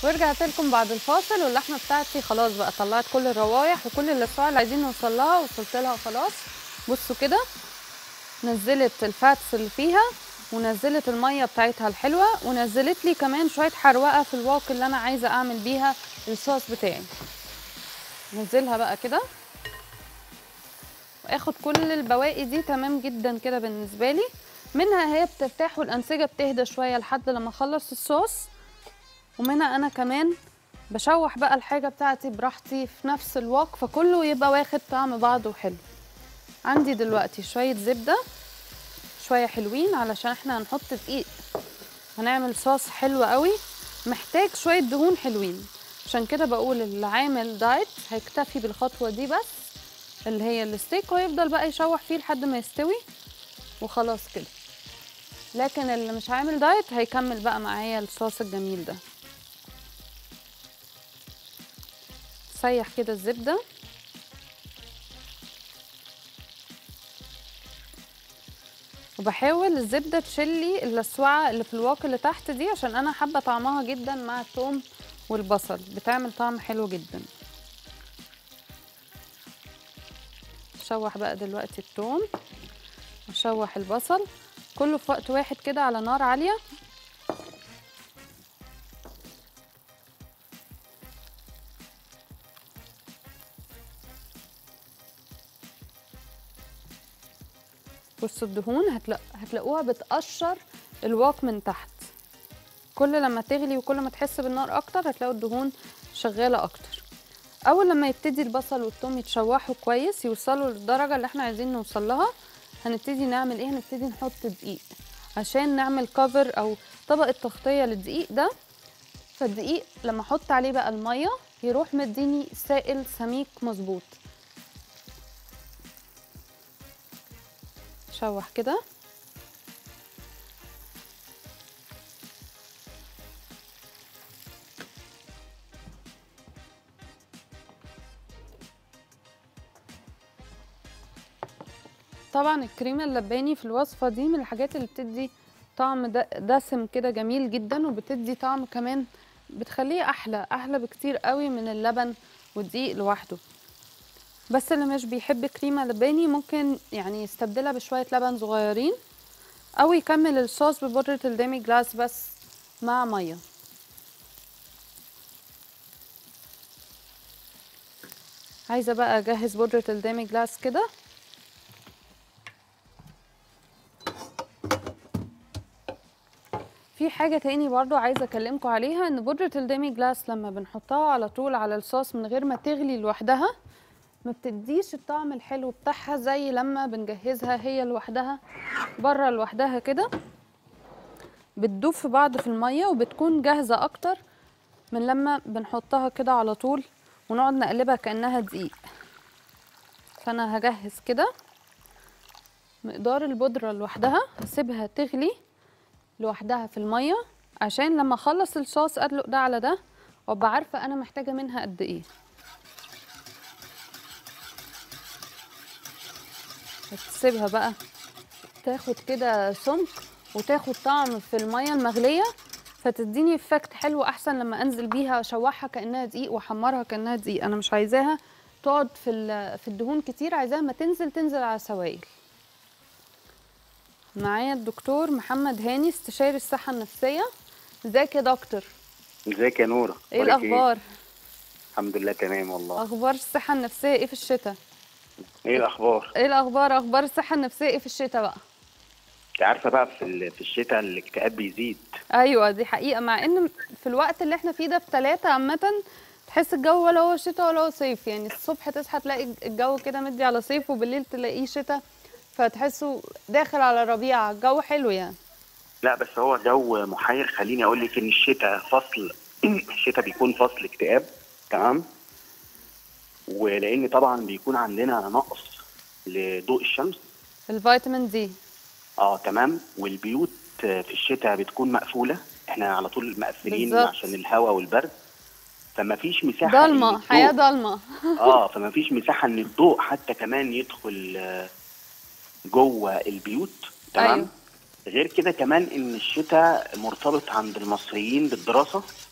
ورجعت لكم بعد الفاصل واللحمه بتاعتي خلاص بقى طلعت كل الروايح وكل الاسرار اللي عايزين نوصل لها وصلت لها خلاص بصوا كده نزلت الفاتس اللي فيها ونزلت الميه بتاعتها الحلوه ونزلت لي كمان شويه حروقه في الواق اللي انا عايزه اعمل بيها الصوص بتاعي نزلها بقى كده واخد كل البواقي دي تمام جدا كده بالنسبه لي منها هي بترتاح والانسجه بتهدى شويه لحد لما اخلص الصوص ومنها انا كمان بشوح بقى الحاجه بتاعتي براحتي في نفس الوقت فكله يبقى واخد طعم بعضه حلو عندي دلوقتي شويه زبده شويه حلوين علشان احنا هنحط دقيق هنعمل صوص حلو قوي محتاج شويه دهون حلوين عشان كده بقول اللي عامل دايت هيكتفي بالخطوه دي بس اللي هي الستيك ويفضل بقى يشوح فيه لحد ما يستوي وخلاص كده لكن اللي مش عامل دايت هيكمل بقى معايا الصوص الجميل ده سيح كده الزبده وبحاول الزبده تشلي اللسوعه اللي في الواقي اللي تحت دي عشان انا حابه طعمها جدا مع الثوم والبصل بتعمل طعم حلو جدا اشوح بقى دلوقتي الثوم اشوح البصل كله في وقت واحد كده على نار عاليه بصوا الدهون هتلا... هتلاقوها بتقشر الواق من تحت كل لما تغلي وكل ما تحس بالنار اكتر هتلاقوا الدهون شغاله اكتر اول لما يبتدي البصل والثوم يتشوحوا كويس يوصلوا للدرجه اللي احنا عايزين نوصل لها هنبتدي نعمل ايه هنبتدي نحط دقيق عشان نعمل كفر او طبقه تغطيه للدقيق ده فالدقيق لما احط عليه بقى الميه يروح مديني سائل سميك مظبوط شوح كده طبعا الكريمه اللباني في الوصفه دي من الحاجات اللي بتدي طعم د- دسم كده جميل جدا وبتدي طعم كمان بتخليه احلى احلى بكتير قوي من اللبن والدقيق لوحده بس اللي مش بيحب كريمه لباني ممكن يعني يستبدلها بشويه لبن صغيرين او يكمل الصوص ببودره الديمي جلاس بس مع ميه عايزه بقى اجهز بودره الديمي جلاس كده في حاجة تاني برضو عايزة أكلمكم عليها إن بودرة الديمي جلاس لما بنحطها على طول على الصوص من غير ما تغلي لوحدها ما بتديش الطعم الحلو بتاعها زي لما بنجهزها هي لوحدها بره لوحدها كده بتدوب في بعض في المية وبتكون جاهزة أكتر من لما بنحطها كده على طول ونقعد نقلبها كأنها دقيق فأنا هجهز كده مقدار البودرة لوحدها هسيبها تغلي لوحدها في الميه عشان لما اخلص الصوص ادلق ده على ده وابقى عارفه انا محتاجه منها قد ايه هتسيبها بقى تاخد كده سمك وتاخد طعم في الميه المغليه فتديني افكت حلو احسن لما انزل بيها اشوحها كانها دقيق واحمرها كانها دقيق انا مش عايزاها تقعد في ال- في الدهون كتير عايزاها ما تنزل تنزل على سوائل معايا الدكتور محمد هاني استشاري الصحة النفسية ازيك يا دكتور ازيك يا نورة ايه أخبارك الأخبار الحمد لله تمام والله أخبار الصحة النفسية ايه في الشتاء ايه الاخبار ايه الأخبار أخبار الصحة النفسية ايه في الشتاء بقى انت عارفه بقى في ال- في الشتاء الاكتئاب بيزيد أيوة دي حقيقة مع إن في الوقت اللي احنا فيه ده في ثلاثة عامة تحس الجو ولا هو شتاء ولا هو صيف يعني الصبح تصحى تلاقي الجو كده مدي على صيف وبالليل تلاقيه شتاء فتحسه داخل على ربيع الجو حلو يعني لا بس هو جو محير خليني اقول لك ان الشتاء فصل الشتاء بيكون فصل اكتئاب تمام ولان طبعا بيكون عندنا نقص لضوء الشمس الفيتامين دي اه تمام والبيوت في الشتاء بتكون مقفوله احنا على طول مقفلين بالظبط. عشان الهواء والبرد فما فيش مساحه إن ضلمة الضوء- حياة ضلمة اه فما فيش مساحه ان الضوء حتى كمان يدخل آه، جوه البيوت تمام أيوة. غير كده كمان ان الشتاء مرتبط عند المصريين بالدراسه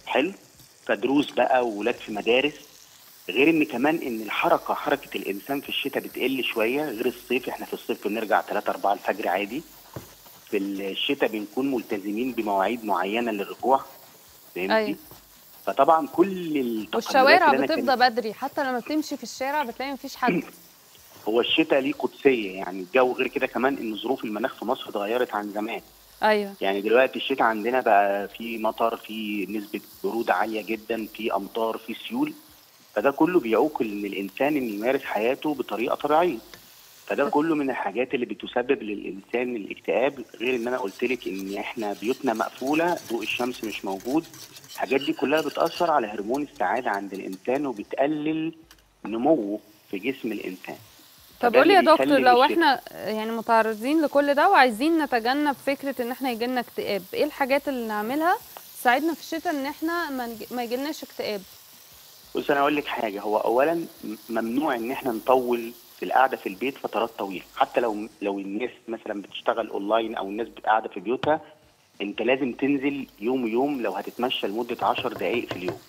حلو فدروس بقى وولاد في مدارس غير ان كمان ان الحركه حركه الانسان في الشتاء بتقل شويه غير الصيف احنا في الصيف بنرجع 3 4 الفجر عادي في الشتاء بنكون ملتزمين بمواعيد معينه للرجوع فهمتي أيوة. فطبعا كل التقلبات والشوارع اللي أنا كان- بتفضى بدري حتى لما بتمشي في الشارع بتلاقي مفيش حد هو الشتاء ليه قدسيه يعني الجو غير كده كمان ان ظروف المناخ في مصر اتغيرت عن زمان ايوه يعني دلوقتي الشتاء عندنا بقى في مطر في نسبه بروده عاليه جدا في امطار في سيول فده كله بيعوق ان الانسان ان يمارس حياته بطريقه طبيعيه فده كله من الحاجات اللي بتسبب للانسان الاكتئاب غير ان انا قلت لك ان احنا بيوتنا مقفوله ضوء الشمس مش موجود الحاجات دي كلها بتاثر على هرمون السعاده عند الانسان وبتقلل نموه في جسم الانسان طب فده قولي يا اللي دكتور بيخلي لو الشتاء- احنا يعني متعرضين لكل ده وعايزين نتجنب فكره ان احنا يجيلنا اكتئاب ايه الحاجات اللي نعملها تساعدنا في الشتاء ان احنا ما نج- ما يجيلناش اكتئاب بص انا اقول لك حاجه هو اولا م- ممنوع ان احنا نطول في القعده في البيت فترات طويله حتى لو لو الناس مثلا بتشتغل اونلاين او الناس قاعده في بيوتها انت لازم تنزل يوم يوم لو هتتمشى لمده 10 دقائق في اليوم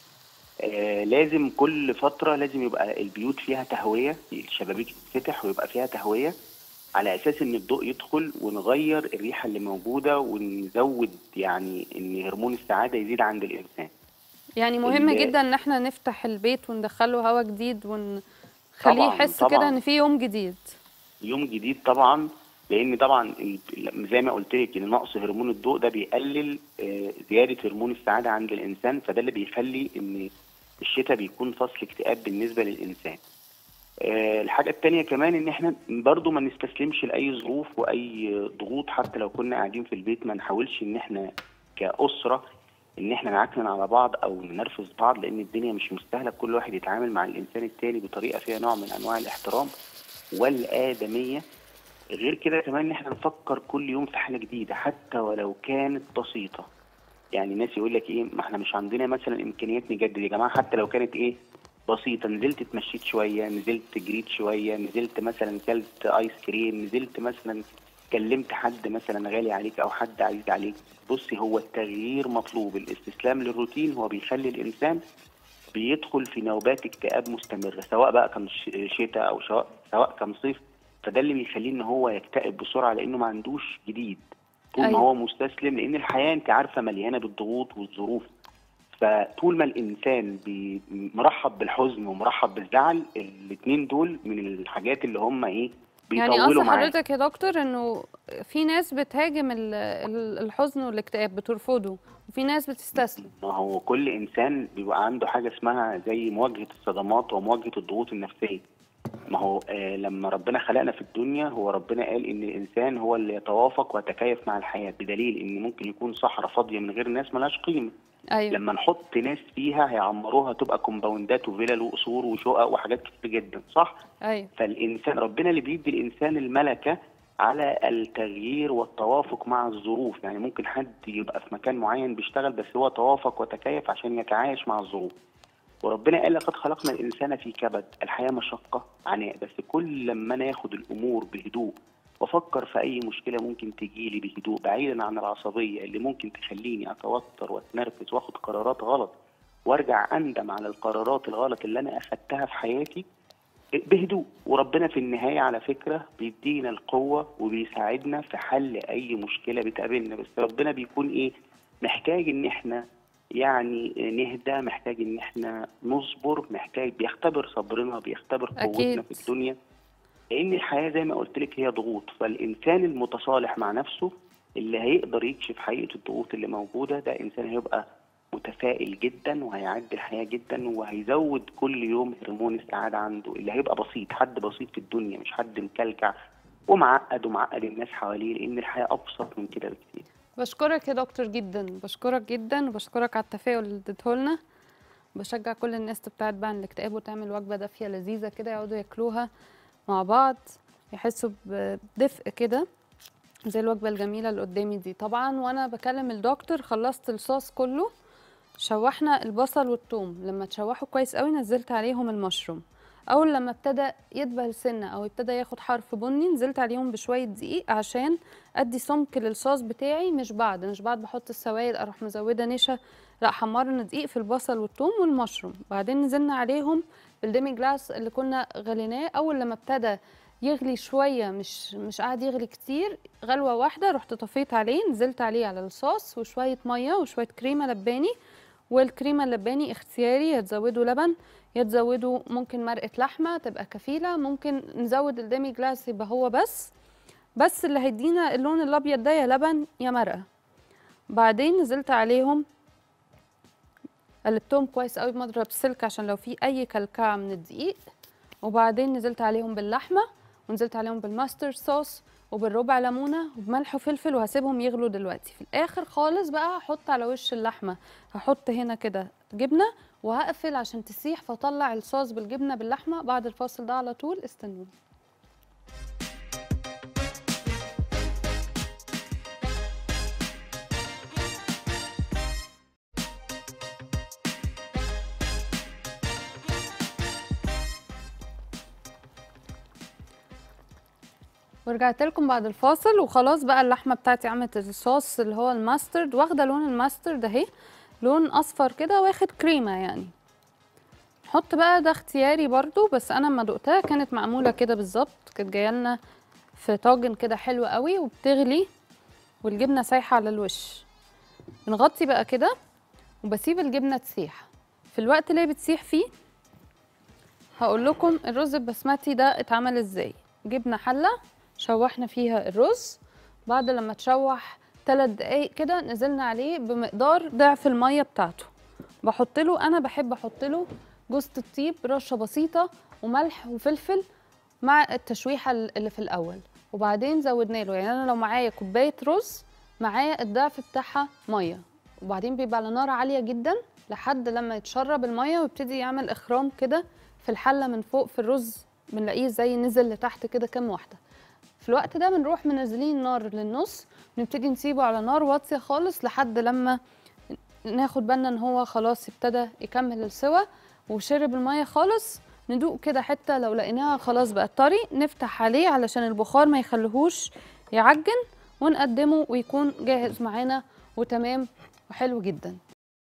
آه لازم كل فتره لازم يبقى البيوت فيها تهويه الشبابيك تتفتح ويبقى فيها تهويه على اساس ان الضوء يدخل ونغير الريحه اللي موجوده ونزود يعني ان هرمون السعاده يزيد عند الانسان يعني مهم ال- جدا ان احنا نفتح البيت وندخله هواء جديد ونخليه طبعاً، يحس طبعاً. كده ان في يوم جديد يوم جديد طبعا لان طبعا ال- زي ما قلت لك ان نقص هرمون الضوء ده بيقلل آه، زياده هرمون السعاده عند الانسان فده اللي بيخلي ان الشتاء بيكون فصل اكتئاب بالنسبه للانسان. آه، الحاجه التانية كمان ان احنا برضو ما نستسلمش لاي ظروف واي ضغوط حتى لو كنا قاعدين في البيت ما نحاولش ان احنا كاسره ان احنا نعكنن على بعض او ننرفز بعض لان الدنيا مش مستاهله كل واحد يتعامل مع الانسان التاني بطريقه فيها نوع من انواع الاحترام والادميه غير كده كمان ان احنا نفكر كل يوم في حاجه جديده حتى ولو كانت بسيطه يعني الناس يقول لك ايه ما احنا مش عندنا مثلا امكانيات نجدد يا جماعه حتى لو كانت ايه بسيطه نزلت اتمشيت شويه نزلت جريت شويه نزلت مثلا كلت ايس كريم نزلت مثلا كلمت حد مثلا غالي عليك او حد عزيز عليك بصي هو التغيير مطلوب الاستسلام للروتين هو بيخلي الانسان بيدخل في نوبات اكتئاب مستمره سواء بقى كان ش- شتاء او سواء سواء كان صيف فده اللي بيخليه ان هو يكتئب بسرعه لانه ما عندوش جديد طول أيوة. ما هو مستسلم لان الحياه انت عارفه مليانه بالضغوط والظروف فطول ما الانسان بي- مرحب بالحزن ومرحب بالزعل الاثنين دول من الحاجات اللي هم ايه يعني بيطولوا قصد معاه حضرتك يا دكتور انه في ناس بتهاجم ال- ال- الحزن والاكتئاب بترفضه وفي ناس بتستسلم ما هو كل انسان بيبقى عنده حاجه اسمها زي مواجهه الصدمات ومواجهه الضغوط النفسيه ما هو آه لما ربنا خلقنا في الدنيا هو ربنا قال ان الانسان هو اللي يتوافق ويتكيف مع الحياه بدليل ان ممكن يكون صحراء فاضيه من غير ناس ملهاش قيمه ايوه لما نحط ناس فيها هيعمروها تبقى كومباوندات وفلل وقصور وشقق وحاجات كتير جدا صح ايوه فالانسان ربنا اللي بيدي الانسان الملكه على التغيير والتوافق مع الظروف يعني ممكن حد يبقى في مكان معين بيشتغل بس هو توافق وتكيف عشان يتعايش مع الظروف وربنا قال لقد خلقنا الانسان في كبد الحياه مشقه عناء بس كل لما انا اخد الامور بهدوء وافكر في اي مشكله ممكن تجيلي بهدوء بعيدا عن العصبيه اللي ممكن تخليني اتوتر واتنرفز واخد قرارات غلط وارجع اندم على القرارات الغلط اللي انا اخدتها في حياتي بهدوء وربنا في النهايه على فكره بيدينا القوه وبيساعدنا في حل اي مشكله بتقابلنا بس ربنا بيكون ايه محتاج ان احنا يعني نهدى محتاج ان احنا نصبر محتاج بيختبر صبرنا بيختبر قوتنا أكيد. في الدنيا لان الحياه زي ما قلت لك هي ضغوط فالانسان المتصالح مع نفسه اللي هيقدر يكشف حقيقه الضغوط اللي موجوده ده انسان هيبقى متفائل جدا وهيعدي الحياه جدا وهيزود كل يوم هرمون السعاده عنده اللي هيبقى بسيط حد بسيط في الدنيا مش حد مكلكع ومعقد ومعقد الناس حواليه لان الحياه ابسط من كده بكتير بشكرك يا دكتور جدا بشكرك جدا وبشكرك على التفاؤل اللي اديته لنا بشجع كل الناس تبتعد بقى عن الاكتئاب وتعمل وجبه دافيه لذيذه كده يقعدوا ياكلوها مع بعض يحسوا بدفء كده زي الوجبه الجميله اللي قدامي دي طبعا وانا بكلم الدكتور خلصت الصوص كله شوحنا البصل والثوم لما تشوحوا كويس قوي نزلت عليهم المشروم اول لما ابتدى يدبل سنه او ابتدى ياخد حرف بني نزلت عليهم بشويه دقيق عشان ادي سمك للصوص بتاعي مش بعد مش بعد بحط السوائل اروح مزوده نشا لا حمرنا دقيق في البصل والثوم والمشروم بعدين نزلنا عليهم بالديمي جلاس اللي كنا غليناه اول لما ابتدى يغلي شويه مش مش قاعد يغلي كتير غلوه واحده رحت طفيت عليه نزلت عليه على الصوص وشويه ميه وشويه كريمه لباني والكريمه اللباني اختياري يا تزودوا لبن يا تزودوا ممكن مرقه لحمه تبقى كفيله ممكن نزود الديمي جلاس يبقى هو بس بس اللي هيدينا اللون الابيض ده يا لبن يا مرقه بعدين نزلت عليهم قلبتهم كويس قوي بمضرب سلك عشان لو في اي كلكعه من الدقيق وبعدين نزلت عليهم باللحمه ونزلت عليهم بالماستر صوص وبالربع ليمونه وبملح وفلفل وهسيبهم يغلوا دلوقتي في الاخر خالص بقى هحط على وش اللحمه هحط هنا كده جبنه وهقفل عشان تسيح فاطلع الصوص بالجبنه باللحمه بعد الفاصل ده على طول استنوني ورجعت لكم بعد الفاصل وخلاص بقى اللحمه بتاعتي عملت الصوص اللي هو الماسترد واخده لون الماسترد اهي لون اصفر كده واخد كريمه يعني نحط بقى ده اختياري برضو بس انا لما دقتها كانت معموله كده بالظبط كانت جايه لنا في طاجن كده حلو قوي وبتغلي والجبنه سايحه على الوش بنغطي بقى كده وبسيب الجبنه تسيح في الوقت اللي هي بتسيح فيه هقول لكم الرز البسمتي ده اتعمل ازاي جبنا حله شوحنا فيها الرز بعد لما تشوح ثلاث دقايق كده نزلنا عليه بمقدار ضعف الميه بتاعته بحط له انا بحب احط له جوزة الطيب رشه بسيطه وملح وفلفل مع التشويحه اللي في الاول وبعدين زودنا له يعني انا لو معايا كوبايه رز معايا الضعف بتاعها ميه وبعدين بيبقى على نار عاليه جدا لحد لما يتشرب الميه ويبتدي يعمل اخرام كده في الحله من فوق في الرز بنلاقيه زي نزل لتحت كده كام واحده في الوقت ده بنروح منزلين النار للنص ونبتدي نسيبه على نار واطيه خالص لحد لما ناخد بالنا ان هو خلاص ابتدى يكمل السوا وشرب الميه خالص ندوق كده حته لو لقيناها خلاص بقت طري نفتح عليه علشان البخار ما يخليهوش يعجن ونقدمه ويكون جاهز معانا وتمام وحلو جدا